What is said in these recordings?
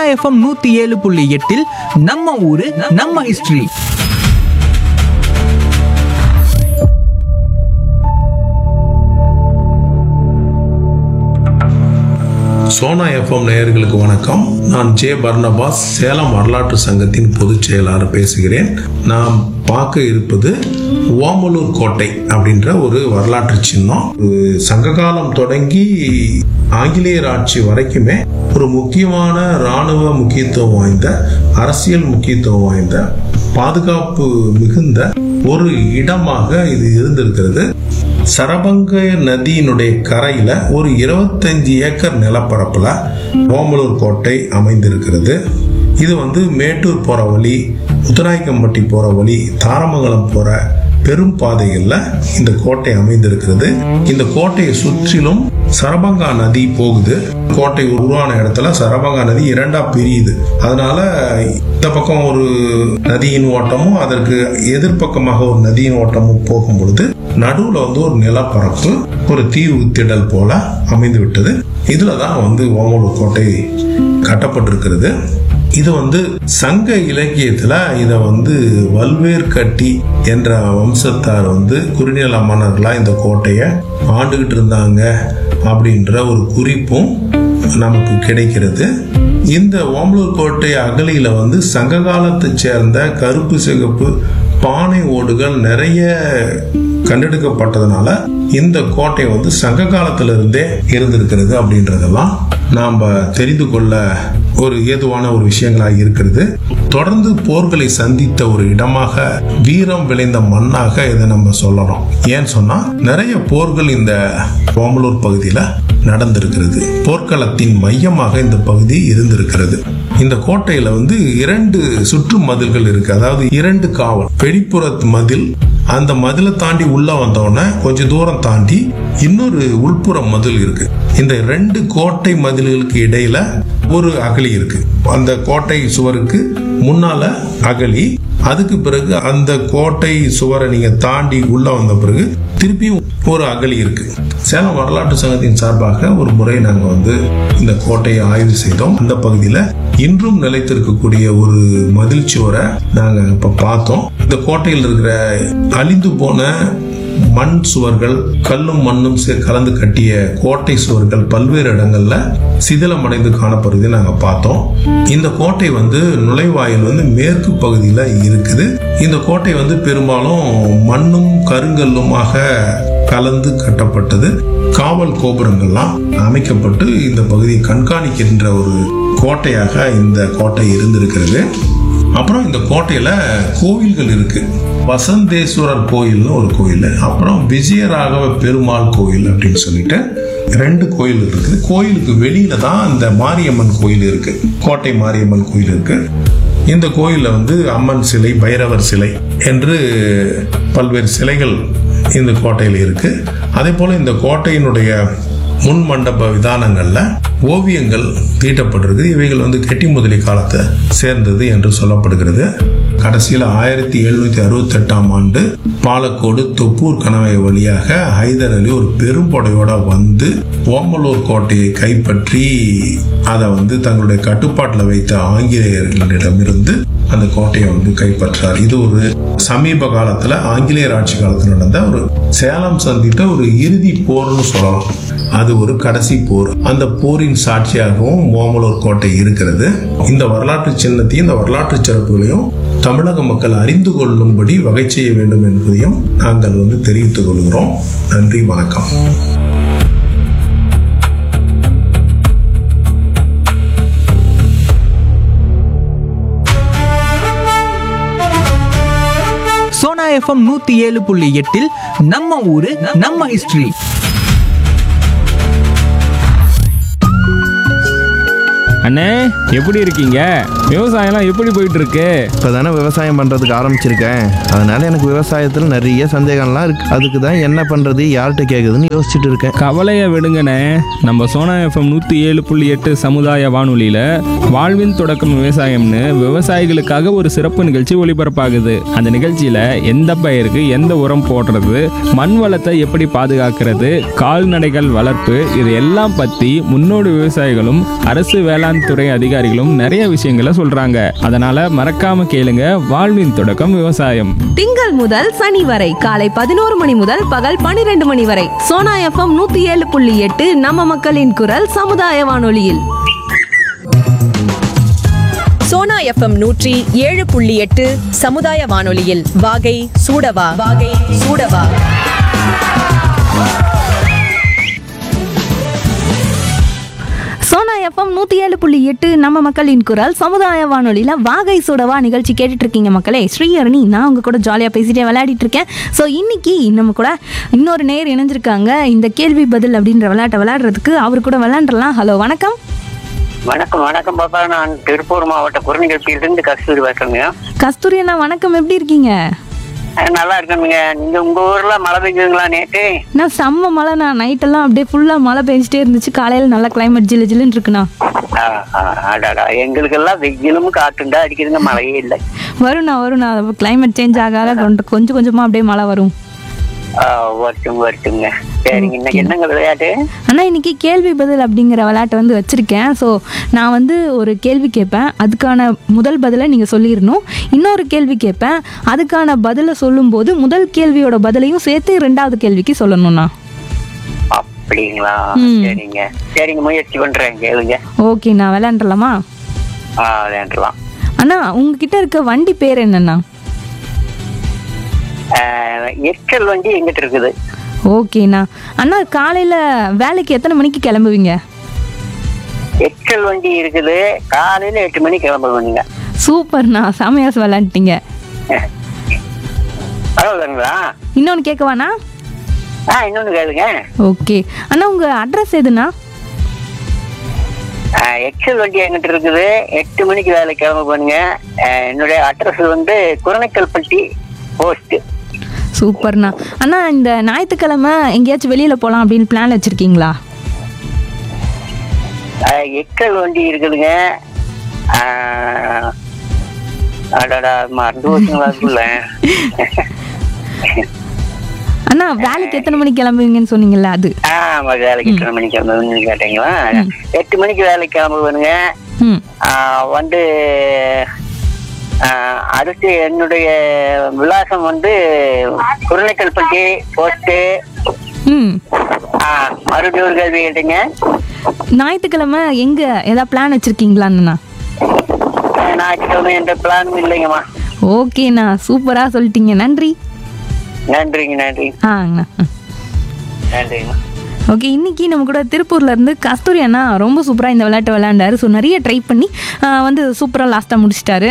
FM நூத்தி ஏழு புள்ளி எட்டில் நம்ம ஊரு நம்ம ஹிஸ்டரி சோனா எஃப்எம் நேயர்களுக்கு வணக்கம் நான் ஜே பர்னபாஸ் சேலம் வரலாற்று சங்கத்தின் பொதுச் செயலாளர் பேசுகிறேன் நாம் பார்க்க இருப்பது ஓமலூர் கோட்டை அப்படின்ற ஒரு வரலாற்று சின்னம் ஒரு சங்ககாலம் தொடங்கி ஆங்கிலேயர் ஆட்சி வரைக்குமே ஒரு முக்கியமான இராணுவ முக்கியத்துவம் வாய்ந்த அரசியல் முக்கியத்துவம் வாய்ந்த பாதுகாப்பு மிகுந்த ஒரு இடமாக இது இருந்திருக்கிறது சரபங்க நதியினுடைய கரையில ஒரு 25 ஏக்கர் நிலப்பரப்புல ஓமலூர் கோட்டை அமைந்திருக்கிறது இது வந்து மேட்டூர் போற வழி முத்துராய்க்கம்பட்டி போற வழி தாரமங்கலம் போற பெரும் பாதைகள்ல இந்த கோட்டை அமைந்திருக்கிறது இந்த கோட்டையை சுற்றிலும் சரபங்கா நதி போகுது கோட்டை உருவான இடத்துல சரபங்கா நதி இரண்டா பிரியுது அதனால இந்த பக்கம் ஒரு நதியின் ஓட்டமும் அதற்கு எதிர்ப்பக்கமாக ஒரு நதியின் ஓட்டமும் போகும் பொழுது நடுவுல வந்து ஒரு நிலப்பரப்பு ஒரு தீவு திடல் போல அமைந்து விட்டது இதுல தான் வந்து ஓமலூர் கோட்டை கட்டப்பட்டிருக்கிறது இது வந்து சங்க இலக்கியத்துல இத வந்து வல்வேர் கட்டி என்ற வம்சத்தார் வந்து குறுநில மன்னர்களா இந்த கோட்டையை ஆண்டுகிட்டு இருந்தாங்க அப்படின்ற ஒரு குறிப்பும் நமக்கு கிடைக்கிறது இந்த ஓமலூர் கோட்டை அகலியில வந்து சங்க காலத்தை சேர்ந்த கருப்பு சிகப்பு பானை ஓடுகள் நிறைய கண்டெடுக்கப்பட்டதுனால இந்த கோட்டை வந்து சங்க காலத்துல இருந்தே இருந்திருக்கிறது அப்படின்றதெல்லாம் நாம தெரிந்து கொள்ள ஒரு ஏதுவான ஒரு விஷயங்களாக இருக்கிறது தொடர்ந்து போர்களை சந்தித்த ஒரு இடமாக வீரம் விளைந்த மண்ணாக இதை நம்ம சொல்லணும் ஏன்னு சொன்னா நிறைய போர்கள் இந்த ஓமலூர் பகுதியில நடந்திருக்கிறது போர்க்களத்தின் மையமாக இந்த பகுதி இருந்திருக்கிறது இந்த கோட்டையில வந்து இரண்டு சுற்று மதில்கள் இருக்கு அதாவது இரண்டு காவல் வெளிப்புற மதில் அந்த மதிலை தாண்டி உள்ள வந்தோடனே கொஞ்சம் தூரம் தாண்டி இன்னொரு உள்புற மதில் இருக்கு இந்த ரெண்டு கோட்டை மதில்களுக்கு இடையில ஒரு அகழி இருக்கு அந்த கோட்டை சுவருக்கு முன்னால அகழி அதுக்கு பிறகு அந்த கோட்டை சுவரை நீங்க தாண்டி உள்ள வந்த பிறகு திருப்பியும் ஒரு அகழி இருக்கு சேலம் வரலாற்று சங்கத்தின் சார்பாக ஒரு முறை நாங்க வந்து இந்த கோட்டையை ஆய்வு செய்தோம் அந்த பகுதியில இன்றும் நிலைத்திருக்கக்கூடிய ஒரு மதில் சுவரை நாங்க இப்ப பார்த்தோம் இந்த கோட்டையில் இருக்கிற அழிந்து போன மண் சுவர்கள் கல்லும் மண்ணும் சே- கலந்து கட்டிய கோட்டை சுவர்கள் பல்வேறு இடங்கள்ல சிதிலமடைந்து காணப்படுறதை நாங்க பார்த்தோம் இந்த கோட்டை வந்து நுழைவாயில் வந்து மேற்கு பகுதியில இருக்குது இந்த கோட்டை வந்து பெரும்பாலும் மண்ணும் கருங்கல்லுமாக கலந்து கட்டப்பட்டது காவல் கோபுரங்கள்லாம் அமைக்கப்பட்டு இந்த பகுதியை கண்காணிக்கின்ற ஒரு கோட்டையாக இந்த கோட்டை இருந்திருக்கிறது அப்புறம் இந்த கோட்டையில கோவில்கள் இருக்கு வசந்தேஸ்வரர் கோயில்னு ஒரு கோயில் அப்புறம் விஜயராகவ பெருமாள் கோயில் அப்படின்னு சொல்லிட்டு ரெண்டு கோயில் இருக்குது கோயிலுக்கு வெளியில தான் இந்த மாரியம்மன் கோயில் இருக்கு கோட்டை மாரியம்மன் கோயில் இருக்கு இந்த கோயில்ல வந்து அம்மன் சிலை பைரவர் சிலை என்று பல்வேறு சிலைகள் இந்த கோட்டையில் இருக்கு அதே போல இந்த கோட்டையினுடைய முன் மண்டப விதானங்கள்ல ஓவியங்கள் தீட்டப்பட்டிருக்கு இவைகள் வந்து கெட்டி முதலி காலத்தை சேர்ந்தது என்று சொல்லப்படுகிறது கடைசியில் ஆயிரத்தி எழுநூத்தி அறுபத்தி எட்டாம் ஆண்டு பாலக்கோடு தொப்பூர் கணவாய் வழியாக ஹைதர் அலி ஒரு பெரும்படையோட வந்து ஓமலூர் கோட்டையை கைப்பற்றி அதை வந்து தங்களுடைய கட்டுப்பாட்டில் வைத்த ஆங்கிலேயர்களிடமிருந்து அந்த கோட்டையை வந்து கைப்பற்றார் இது ஒரு சமீப காலத்துல ஆங்கிலேயர் ஆட்சி காலத்துல நடந்த ஒரு சேலம் சந்தித்த ஒரு இறுதி போர்னு சொல்லலாம் அது ஒரு கடைசி போர் அந்த போரின் சாட்சியாகவும் ஓமலூர் கோட்டை இருக்கிறது இந்த வரலாற்று சின்னத்தையும் இந்த வரலாற்று சிறப்புகளையும் தமிழக மக்கள் அறிந்து கொள்ளும்படி வகை செய்ய வேண்டும் என்பதையும் நாங்கள் வந்து தெரிவித்துக் கொள்கிறோம் நன்றி வணக்கம் சோனா எஃப்எம் நூத்தி ஏழு புள்ளி எட்டில் நம்ம ஊரு நம்ம ஹிஸ்டரி அண்ணே எப்படி இருக்கீங்க விவசாயம்லாம் எப்படி போயிட்டு இருக்கு இப்போ தானே விவசாயம் பண்ணுறதுக்கு ஆரம்பிச்சிருக்கேன் அதனால எனக்கு விவசாயத்தில் நிறைய சந்தேகம்லாம் இருக்கு அதுக்கு தான் என்ன பண்ணுறது யார்கிட்ட கேட்குதுன்னு யோசிச்சுட்டு இருக்கேன் கவலையை விடுங்கண்ணே நம்ம சோனா எஃப்எம் நூற்றி ஏழு புள்ளி எட்டு சமுதாய வானொலியில் வாழ்வின் தொடக்கம் விவசாயம்னு விவசாயிகளுக்காக ஒரு சிறப்பு நிகழ்ச்சி ஒளிபரப்பாகுது அந்த நிகழ்ச்சியில் எந்த பயிருக்கு எந்த உரம் போடுறது மண் வளத்தை எப்படி பாதுகாக்கிறது கால்நடைகள் வளர்ப்பு இது எல்லாம் பற்றி முன்னோடி விவசாயிகளும் அரசு வேளாண் துறை அதிகாரிகளும் நிறைய விஷயங்களை சொல்கிறாங்க அதனால் மறக்காம கேளுங்க வாழ்வின் தொடக்கம் விவசாயம் திங்கள் முதல் சனி வரை காலை பதினோரு மணி முதல் பகல் பனிரெண்டு மணி வரை சோனா எஃப்எம் நூத்தி ஏழு புள்ளி எட்டு நம்ம மக்களின் குரல் சமுதாய வானொலியில் சோனா எஃப்எம் நூற்றி ஏழு புள்ளி எட்டு சமுதாய வானொலியில் வாகை சூடவா வாகை சூடவா சோனா எஃப்எம் நூத்தி ஏழு புள்ளி எட்டு நம்ம மக்களின் குரல் சமுதாய வானொலியில வாகை சுடவா நிகழ்ச்சி கேட்டுட்டு இருக்கீங்க மக்களே ஸ்ரீஹரணி நான் உங்க கூட ஜாலியா பேசிட்டே விளையாடிட்டு இருக்கேன் ஸோ இன்னைக்கு நம்ம கூட இன்னொரு நேர் இணைஞ்சிருக்காங்க இந்த கேள்வி பதில் அப்படின்ற விளையாட்டை விளையாடுறதுக்கு அவர் கூட விளையாண்டுறலாம் ஹலோ வணக்கம் வணக்கம் வணக்கம் பாப்பா நான் திருப்பூர் மாவட்ட குறுநிகழ்ச்சியிலிருந்து கஸ்தூரி பேசுறேங்க கஸ்தூரி அண்ணா வணக்கம் எப்படி இருக்கீங்க அஹ் நல்லா இருக்கணுங்க நீங்க உங்க ஊர்ல மழை பெய்யுதுங்களா நேற்று நான் செம்ம மழை நான் நைட்டெல்லாம் அப்படியே ஃபுல்லாக மழை பெஞ்சிட்டே இருந்துச்சு காலையில் நல்லா கிளைமேட் ஜில்லு ஜில்லுன்னு இருக்குண்ணா ஆஹ், ஆஹ், அடடா எங்களுக்கெல்லாம் வெயிலும் காட்டுண்டா அடிக்குதுங்க மழையே இல்லை வரும்ண்ணா வரும்ண்ணா கிளைமேட் சேஞ்ச் ஆக ஆக கொஞ்சம் கொஞ்சம் கொஞ்சமாக அப்படியே மழை வரும் ஆஹ், வரட்டும் வரட்டுங்க சரிங்க இன்னைக்கு என்னங்க விளையாட்டு ஆனால் இன்னைக்கு கேள்வி பதில் அப்படிங்கிற விளையாட்டை வந்து வச்சுருக்கேன் ஸோ நான் வந்து ஒரு கேள்வி கேட்பேன் அதுக்கான முதல் பதிலை நீங்கள் சொல்லிடணும் இன்னொரு கேள்வி கேட்பேன் அதுக்கான பதிலை சொல்லும்போது முதல் கேள்வியோட பதிலையும் சேர்த்து ரெண்டாவது கேள்விக்கு சொல்லணும்ண்ணா அப்படிங்களா ம். சரிங்க சரிங்க முயற்சி பண்றேன் கேளுங்க ஓகே நான் விளையாண்டுலாமா ஆ விளையாண்டுலாம் அண்ணா உங்ககிட்ட இருக்க வண்டி பேர் என்னண்ணா ஆஹ், எக்கல் வண்டி எங்கிட்ட இருக்குது ஓகேண்ணா அண்ணா காலையில் வேலைக்கு எத்தனை மணிக்கு கிளம்புவீங்க எக்கல் வண்டி இருக்குது காலையில எட்டு மணிக்கு கிளம்புவீங்க சூப்பர்ண்ணா செமையாஸ் விளாண்டுட்டீங்க அவ்வளோதாங்களா இன்னொன்று கேட்கவாண்ணா ஆ இன்னொன்னு கேளுங்க ஓகே அண்ணா உங்கள் அட்ரஸ் எதுண்ணா எக்ஸல் வண்டி எங்கிட்ட இருக்குது எட்டு மணிக்கு வேலை கிளம்ப பண்ணுங்க அஹ் என்னுடைய அட்ரஸ் வந்து குரணைக்கல்பட்டி போஸ்ட் சூப்பர்ண்ணா அண்ணா இந்த ஞாயிற்றுக்கிழமை எங்கேயாச்சும் வெளியில் போகலாம் அப்படின்னு பிளான் வச்சுருக்கீங்களா எக்கல் வண்டி இருக்குதுங்க அஹ், அடடா மறந்து போச்சுங்களா அதுக்குள்ள அண்ணா வேலைக்கு எத்தனை மணிக்கு கிளம்புவீங்கன்னு சொன்னீங்கல்ல அது ஆமா வேலைக்கு எத்தனை மணிக்கு கிளம்புன்னு கேட்டீங்களா எட்டு மணிக்கு வேலைக்கு கிளம்புவேனுங்க ம் அஹ், வந்து அஹ், அடுத்து என்னுடைய விலாசம் வந்து குரணைக்கல்பட்டி போஸ்ட்டு ம் மறுபடியும் ஒரு கேள்வி கேட்டீங்க ஞாயிற்றுக்கிழமை எங்கே ஏதாவது பிளான் வச்சுருக்கீங்களாண்ணா அஹ் ஞாயிற்றுக்கிழமை எந்த பிளானும் இல்லைங்கம்மா ஓகேண்ணா சூப்பராக சொல்லிட்டீங்க நன்றி நன்றிங்க நன்றி ஆங்கண்ணா ம். நன்றிங்கம்மா ஓகே இன்னைக்கு நம்ம கூட திருப்பூர்ல இருந்து கஸ்தூரி அண்ணா ரொம்ப சூப்பராக இந்த விளையாட்டை விளையாண்டாரு ஸோ நிறைய ட்ரை பண்ணி ஆ, வந்து சூப்பராக லாஸ்ட்டாக முடிச்சிட்டாரு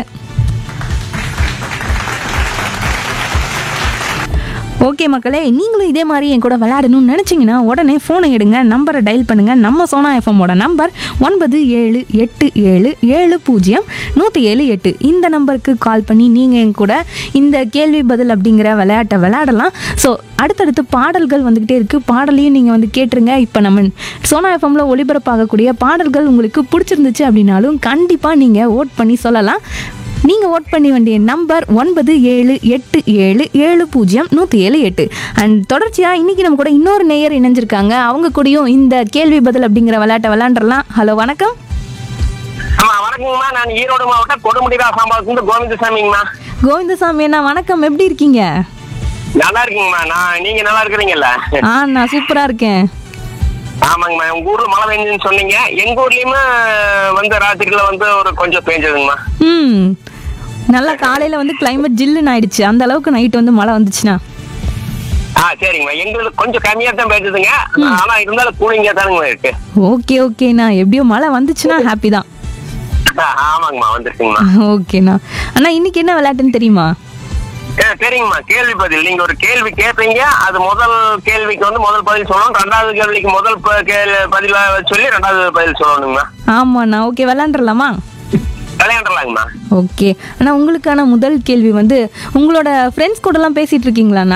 ஓகே மக்களே நீங்களும் இதே மாதிரி என் கூட விளையாடணும்னு நினச்சிங்கன்னா உடனே ஃபோனை எடுங்க நம்பரை டயல் பண்ணுங்கள் நம்ம சோனா எஃப்எம்மோட நம்பர் ஒன்பது ஏழு எட்டு ஏழு ஏழு பூஜ்ஜியம் நூற்றி ஏழு எட்டு இந்த நம்பருக்கு கால் பண்ணி நீங்கள் என் கூட இந்த கேள்வி பதில் அப்படிங்கிற விளையாட்டை விளையாடலாம் ஸோ அடுத்தடுத்து பாடல்கள் வந்துக்கிட்டே இருக்குது பாடலையும் நீங்கள் வந்து கேட்டுருங்க இப்போ நம்ம சோனா எஃப்எம்ல ஒளிபரப்பாகக்கூடிய பாடல்கள் உங்களுக்கு பிடிச்சிருந்துச்சு அப்படின்னாலும் கண்டிப்பாக நீங்கள் ஓட் பண்ணி சொல்லலாம் நீங்கள் ஓட் பண்ணி வேண்டிய நம்பர் ஒன்பது ஏழு எட்டு ஏழு ஏழு பூஜ்ஜியம் நூற்றி ஏழு எட்டு அண்ட் தொடர்ச்சியாக இன்றைக்கி நம்ம கூட இன்னொரு நேயர் இணைஞ்சிருக்காங்க அவங்க கூடயும் இந்த கேள்வி பதில் அப்படிங்கிற விளையாட்டை விளையாண்டுறலாம் ஹலோ வணக்கம் ஆமா வணக்கங்கம்மா நான் ஈரோடு மாவட்டம் கொடுமுடிரா சாம்பாவத்துல கோவிந்தசாமிங்கம்மா கோவிந்தசாமி அண்ணா வணக்கம் எப்படி இருக்கீங்க நல்லா இருக்கீங்கம்மா நான் நீங்க நல்லா இருக்கிறீங்கல்ல ஆ நான் சூப்பராக இருக்கேன் ஆமாங்கம்மா உங்க ஊர்ல மழை பெஞ்சுன்னு சொன்னீங்க எங்க ஊர்லயுமே வந்து ராத்திரில வந்து ஒரு கொஞ்சம் பெஞ்சதுங்கம்மா ம் நல்லா காலையில் வந்து climate ஜில்லுன்னு ஆயிடுச்சு அந்த அளவுக்கு நைட் வந்து மழை வந்துச்சுண்ணா ஆ சரிங்கம்மா எங்களுக்கு கொஞ்சம் கம்மியா தான் பெஞ்சதுங்க ஆனா இருந்தாலும் கூலிங்கா தானுங்கம்மா இருக்கு ஓகே ஓகேண்ணா எப்படியோ மழை வந்துச்சுன்னா ஹாப்பி தான் ஆ, ஆமாங்கம்மா வந்துருச்சுங்கம்மா ஓகேண்ணா அண்ணா இன்னைக்கு என்ன விளையாட்டுன்னு தெரியுமா ஆ, சரிங்கம்மா கேள்வி பதில் நீங்க ஒரு கேள்வி கேட்பீங்க அது முதல் கேள்விக்கு வந்து முதல் பதில் சொல்லணும் ரெண்டாவது கேள்விக்கு முதல் ப- கேள்- பதில சொல்லி ரெண்டாவது பதில் சொல்லணுங்கம்மா ஆமாண்ணா ஓகே விளையாண்டுறலாமா விளையாடலாங்கம்மா ஓகே அண்ணா உங்களுக்கான முதல் கேள்வி வந்து உங்களோட ஃப்ரெண்ட்ஸ் கூடலாம் பேசிட்டு இருக்கீங்களாண்ணா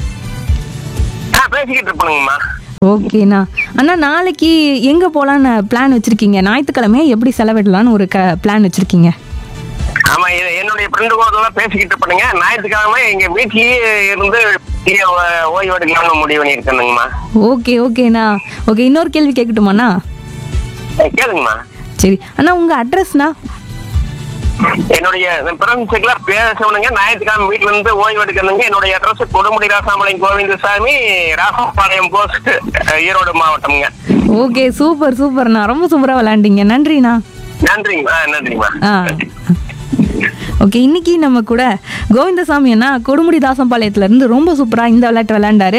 ஆ பேசிக்கிட்டு இருப்பணுங்கம்மா ஓகேண்ணா அண்ணா நாளைக்கு எங்கே போகலான்னு பிளான் வச்சுருக்கீங்க ஞாயிற்றுக்கிழமை எப்படி செலவிடலான்னு ஒரு க பிளான் வச்சுருக்கீங்க ஆமா இது என்னுடைய ஃப்ரெண்டு கூட எல்லாம் பேசிக்கிட்டு இருப்பணுங்க ஞாயிற்றுக்கிழமை எங்க வீட்லயே இருந்து இங்க ஓ- ஓய்வு எடுக்கலாம்னு முடிவு பண்ணியிருக்கேனுங்கம்மா ஓகே ஓகேண்ணா ஓகே இன்னொரு கேள்வி கேட்கட்டுமாண்ணா ஏ, கேளுங்கம்மா சரி அண்ணா உங்கள் அட்ரஸ்ண்ணா என்னுடைய பிரபஞ்செல்லாம் பேசணுங்க ஞாயிற்றுக்கிழமை வீட்டுல இருந்து ஓய்வு எடுக்கணுங்க என்னுடைய அட்ரஸ் கொடுமுடி ராசாமலை கோவிந்தசாமி ராசபாளையம் போஸ்ட் ஈரோடு மாவட்டம்ங்க ஓகே சூப்பர் சூப்பர்ண்ணா ரொம்ப சூப்பராக விளாண்டிங்க நன்றிண்ணா நன்றிங்கம்மா நன்றிங்கம்மா ஆ ஓகே இன்னைக்கு நம்ம கூட கோவிந்தசாமி அண்ணா கொடுமுடி தாசம்பாளையத்துல இருந்து ரொம்ப சூப்பராக இந்த விளையாட்டு விளையாண்டாரு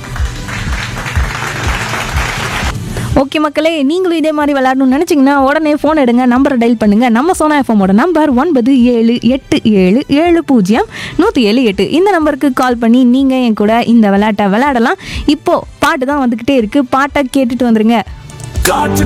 ஓகே மக்களே நீங்களும் இதே மாதிரி விளையாடணும்னு நினச்சிங்கன்னா உடனே ஃபோன் எடுங்க நம்பரை டைல் பண்ணுங்க நம்ம சோனா எஃப்எம்மோட நம்பர் ஒன்பது ஏழு எட்டு ஏழு ஏழு பூஜ்ஜியம் நூற்றி ஏழு எட்டு இந்த நம்பருக்கு கால் பண்ணி நீங்கள் என் கூட இந்த விளையாட்டை விளையாடலாம் இப்போ பாட்டு தான் வந்துக்கிட்டே இருக்குது பாட்டை கேட்டுட்டு வந்துருங்க